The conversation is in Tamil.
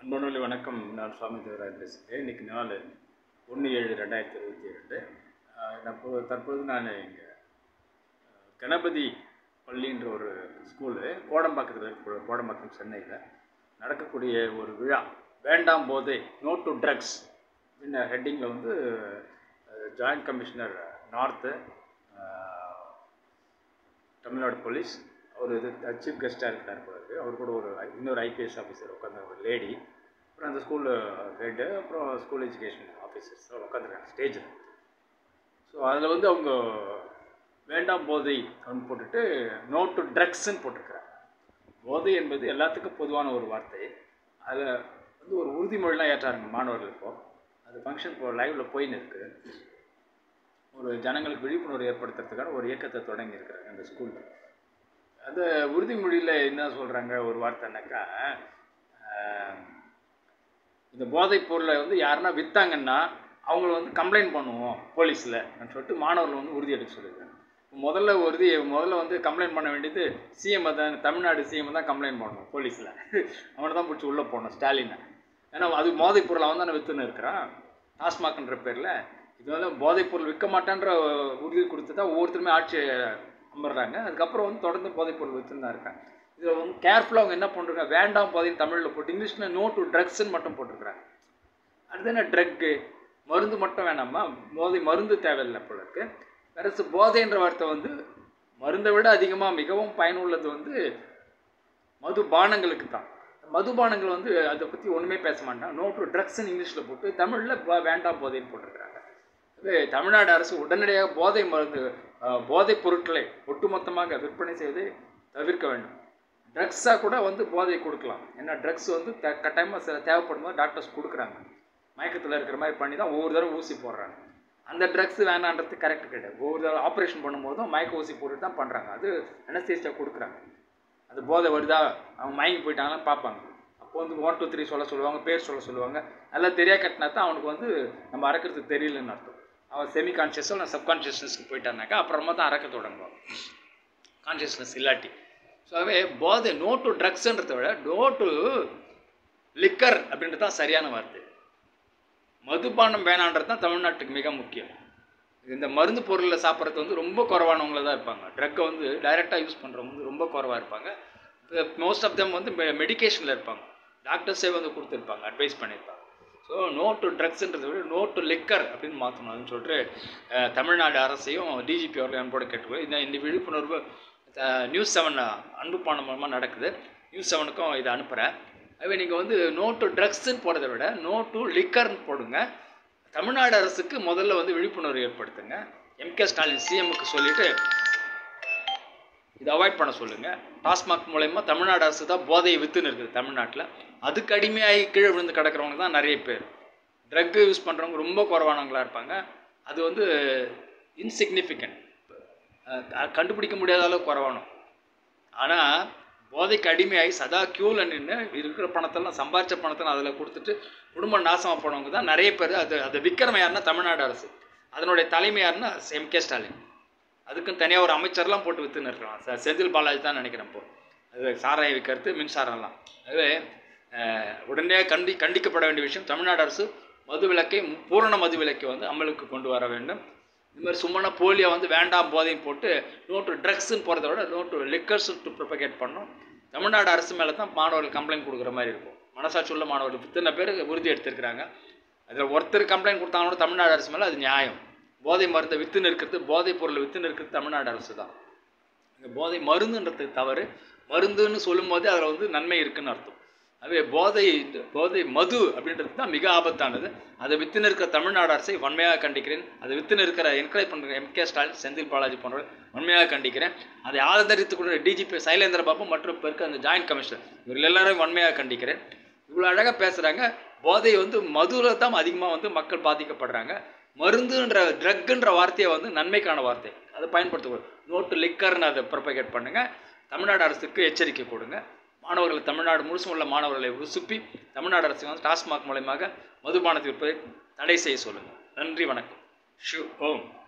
அன்பனொலி வணக்கம் நான் சுவாமி தேவராஜ் பேசுகிறேன் இன்றைக்கி நாள் ஒன்று ஏழு ரெண்டாயிரத்தி இருபத்தி ரெண்டு நான் இப்போ தற்போது நான் இங்கே கணபதி பள்ளின்ற ஒரு ஸ்கூலு கோடம்பாக்கத்தில் இருக்க கோடம்பாக்கம் சென்னையில் நடக்கக்கூடிய ஒரு விழா வேண்டாம் போதே நோ டு ட்ரக்ஸ் அப்படின்ன ஹெட்டிங்கில் வந்து joint commissioner north Tamil Nadu police அவர் இது சீஃப் கெஸ்ட்டாக இருக்கிறார் போல இருக்கு. அவர் கூட ஒரு ஐ- இன்னொரு ஐபிஎஸ் ஆஃபீஸர் உட்காந்த ஒரு லேடி அப்புறம் அந்த ஸ்கூலில் ஹெட்டு அப்புறம் ஸ்கூல் எஜுகேஷன் ஆஃபீஸர்ஸ் உட்காந்துருக்காங்க ஸ்டேஜில் ஸோ அதில் வந்து அவங்க வேண்டாம் போதை அப்படின்னு போட்டுட்டு நோ டு ட்ரக்ஸ்ன்னு போட்டிருக்கிறாங்க போதை என்பது எல்லாத்துக்கும் பொதுவான ஒரு வார்த்தை அதில் வந்து ஒரு உறுதிமொழிலாம் ஏற்றாருங்க மாணவர்கள் இப்போ அது ஃபங்க்ஷன் இப்போ லைவில் போயின்னு இருக்குது ஒரு ஜனங்களுக்கு விழிப்புணர்வு ஏற்படுத்துறதுக்கான ஒரு இயக்கத்தை தொடங்கி இருக்கிறாங்க அந்த ஸ்கூலில் அந்த உறுதிமொழியில் என்ன சொல்கிறாங்க ஒரு வார்த்தைனாக்கா ஆஹ், இந்த போதைப் பொருளை வந்து யாருன்னா விற்றாங்கன்னா அவங்கள வந்து கம்ப்ளைண்ட் பண்ணுவோம் போலீஸில் சொல்லிட்டு மாணவர்கள் வந்து உறுதி எடுக்க சொல்லியிருக்காங்க முதல்ல உறுதி முதல்ல வந்து கம்ப்ளைண்ட் பண்ண வேண்டியது சிஎம் தான் தமிழ்நாடு சிஎம் தான் கம்ப்ளைண்ட் பண்ணணும் போலீஸில் அவனை தான் பிடிச்சி உள்ளே போகணும் ஸ்டாலினை ஏன்னா அது போதைப் பொருள் அவன் தானே விற்றுன்னு இருக்கிறான் டாஸ்மாக்ன்ற பேரில் இது வந்து போதைப் பொருள் விற்க மாட்டேன்ற உறுதி கொடுத்து தான் ஒவ்வொருத்தருமே ஆட்சி அமர்றாங்க அதுக்கப்புறம் வந்து தொடர்ந்து போதைப் பொருள் விற்றுன்னு தான் இருக்காங்க இதில் வந்து கேர்ஃபுல்லாக அவங்க என்ன பண்ணுறாங்க வேண்டாம் போதைன்னு தமிழில் போட்டு இங்கிலீஷில் நோ டு ட்ரக்ஸ்ன்னு மட்டும் போட்டிருக்கிறாங்க அடுத்து என்ன ட்ரக்கு மருந்து மட்டும் வேணாமா போதை மருந்து தேவையில்லை போல இருக்கு வேறு போதைன்ற வார்த்தை வந்து மருந்தை விட அதிகமாக மிகவும் பயனுள்ளது வந்து மதுபானங்களுக்கு தான் மதுபானங்கள் வந்து அதை பற்றி ஒன்றுமே பேச மாட்டாங்க நோ டு ட்ரக்ஸ்ன்னு இங்கிலீஷில் போட்டு தமிழில் வேண்டாம் போதைன்னு போட்டிருக்கிறாங்க இது தமிழ்நாடு அரசு உடனடியாக போதை மருந்து அஹ், போதைப் பொருட்களை ஒட்டுமொத்தமாக விற்பனை செய்வதை தவிர்க்க வேண்டும் ட்ரக்ஸாக கூட வந்து போதை கொடுக்கலாம் ஏன்னா ட்ரக்ஸ் வந்து த கட்டாயமாக சில தேவைப்படும் போது டாக்டர்ஸ் கொடுக்குறாங்க மயக்கத்தில் இருக்கிற மாதிரி பண்ணி தான் ஒவ்வொரு தடவை ஊசி போடுறாங்க அந்த ட்ரக்ஸ் வேணான்றது கரெக்ட் கிடையாது ஒவ்வொரு தடவை ஆப்ரேஷன் பண்ணும்போதும் மயக்க ஊசி போட்டு தான் பண்ணுறாங்க அது அனஸ்தீசியா கொடுக்குறாங்க அது போதை வருதா அவங்க மயங்கி போயிட்டாங்கன்னு பார்ப்பாங்க அப்போ வந்து ஒன் டூ த்ரீ சொல்ல சொல்லுவாங்க பேர் சொல்ல சொல்லுவாங்க நல்லா தெரியா கட்டினா தான் அவனுக்கு வந்து நம்ம அறக்கிறது தெரியலன்னு அர்த்தம் அவன் செமி கான்ஷியஸோ இல்லை சப்கான்ஷியஸ்னஸ்க்கு போயிட்டானாக்கா அப்புறமா தான் அறக்க தொடங்குவான் கான்ஷியஸ்னஸ் இல்லாட்டி ஸோ ஆகவே போதை நோ டு ட்ரக்ஸ்ன்றதை விட நோ டு லிக்கர் அப்படின்றது தான் சரியான வார்த்தை மதுபானம் வேணான்றது தான் தமிழ்நாட்டுக்கு மிக முக்கியம் இந்த மருந்து பொருளில் சாப்பிட்றது வந்து ரொம்ப குறைவானவங்கள தான் இருப்பாங்க ட்ரக்கை வந்து டைரெக்டாக யூஸ் பண்ணுறவங்க வந்து ரொம்ப குறைவாக இருப்பாங்க மோஸ்ட் ஆஃப் தெம் வந்து மெடிகேஷனில் இருப்பாங்க டாக்டர்ஸே வந்து கொடுத்துருப்பாங்க அட்வைஸ் பண்ணியிருப்பாங்க ஸோ நோ டு ட்ரக்ஸ்ன்றதை விட நோ டு லிக்கர் அப்படின்னு மாற்றணும் அப்படின்னு சொல்லிட்டு அஹ், தமிழ்நாடு அரசையும் டிஜிபி அவர்கள் அன்போடு கேட்டுக்கோ இந்த இந்த விழிப்புணர்வு அஹ், நியூஸ் செவன் அன்பு பானம் மூலமாக நடக்குது நியூஸ் செவனுக்கும் இதை அனுப்புகிறேன் அதுவே நீங்கள் வந்து நோ டு ட்ரக்ஸ்ன்னு போடுறதை விட நோ டு லிக்கர்னு போடுங்க தமிழ்நாடு அரசுக்கு முதல்ல வந்து விழிப்புணர்வு ஏற்படுத்துங்க எம்கே ஸ்டாலின் சிஎம்க்கு சொல்லிட்டு இதை அவாய்ட் பண்ண சொல்லுங்கள் டாஸ்மாக் மூலயமா தமிழ்நாடு அரசு தான் போதையை விற்றுன்னு இருக்குது தமிழ்நாட்டில் அதுக்கு அடிமையாகி கீழே விழுந்து கிடக்கிறவங்க தான் நிறைய பேர் ட்ரக்கு யூஸ் பண்ணுறவங்க ரொம்ப குறைவானவங்களா இருப்பாங்க அது வந்து இன்சிக்னிஃபிகண்ட் கண்டுபிடிக்க முடியாத அளவுக்கு குறைவானோம் ஆனால் போதைக்கு அடிமையாகி சதா க்யூவில் நின்று இருக்கிற பணத்தெல்லாம் சம்பாரிச்ச பணத்தெல்லாம் அதில் கொடுத்துட்டு குடும்ப நாசமாக போனவங்க தான் நிறைய பேர் அது அதை விற்கிறவன் யாருன்னா தமிழ்நாடு அரசு அதனுடைய தலைமை யாருன்னா எம்கே ஸ்டாலின் அதுக்குன்னு தனியாக ஒரு அமைச்சர்லாம் போட்டு விற்றுன்னு இருக்கிறான் செ- செந்தில் பாலாஜி தான் நினைக்கிறேன் இப்போ அது சாராயம் விற்கிறது மின்சாரம்லாம் அதுவே அஹ், உடனே கண்டி கண்டிக்கப்பட வேண்டிய விஷயம் தமிழ்நாடு அரசு மது விலக்கை மு- பூரண மது விலக்கை வந்து அமலுக்கு கொண்டு வர வேண்டும் இது மாதிரி சும்மா போலியோ வந்து வேண்டாம் போதையும் போட்டு நோட்டு ட்ரக்ஸ்ன்னு போகிறத விட நோட்டு லிக்கர்ஸ் டு ப்ரொபகேட் பண்ணோம் தமிழ்நாடு அரசு மேலே தான் மாணவர்கள் கம்ப்ளைண்ட் கொடுக்குற மாதிரி இருக்கும் மனசாட்சி உள்ள மாணவர்கள் இத்தனை பேர் உறுதி எடுத்திருக்கிறாங்க அதில் ஒருத்தர் கம்ப்ளைண்ட் கொடுத்தாங்கன்னா தமிழ்நாடு அரசு மேலே அது நியாயம் போதை மருந்தை விற்றுன்னு இருக்கிறது போதைப் பொருளை விற்றுன்னு இருக்கிறது தமிழ்நாடு அரசு தான் இந்த போதை மருந்துன்றது தவறு மருந்துன்னு சொல்லும்போதே அதில் வந்து நன்மை இருக்குன்னு அர்த்தம் அதுவே போதை போதை மது அப்படின்றது தான் மிக ஆபத்தானது அதை வித்துன்னு இருக்கிற தமிழ்நாடு அரசை வன்மையாக கண்டிக்கிறேன் அதை வித்துன்னு இருக்கிற என்கரேஜ் பண்ணுற எம்கே ஸ்டாலின் செந்தில் பாலாஜி போன்றவர் வன்மையாக கண்டிக்கிறேன் அதை ஆதரித்து கொண்ட டிஜிபி சைலேந்திர பாபு மற்றும் இப்போ இருக்க அந்த ஜாயின்ட் கமிஷனர் இவர்கள் எல்லாரையும் வன்மையாக கண்டிக்கிறேன் இவ்வளோ அழகாக பேசுகிறாங்க போதை வந்து மதுவில் தான் அதிகமாக வந்து மக்கள் பாதிக்கப்படுறாங்க மருந்துன்ற ட்ரக்குன்ற வார்த்தையை வந்து நன்மைக்கான வார்த்தை அதை பயன்படுத்தக்கூடாது நோட்டு லிக்கர்னு அதை ப்ரொபகேட் பண்ணுங்கள் தமிழ்நாடு அரசுக்கு எச்சரிக்கை கொடுங்க மாணவர்களை தமிழ்நாடு முழுசும் உள்ள மாணவர்களை உசுப்பி தமிழ்நாடு அரசு வந்து டாஸ்மாக் மூலயமாக மதுபானத்தை விற்பதை தடை செய்ய சொல்லுங்கள் நன்றி வணக்கம் ஷு ஓம்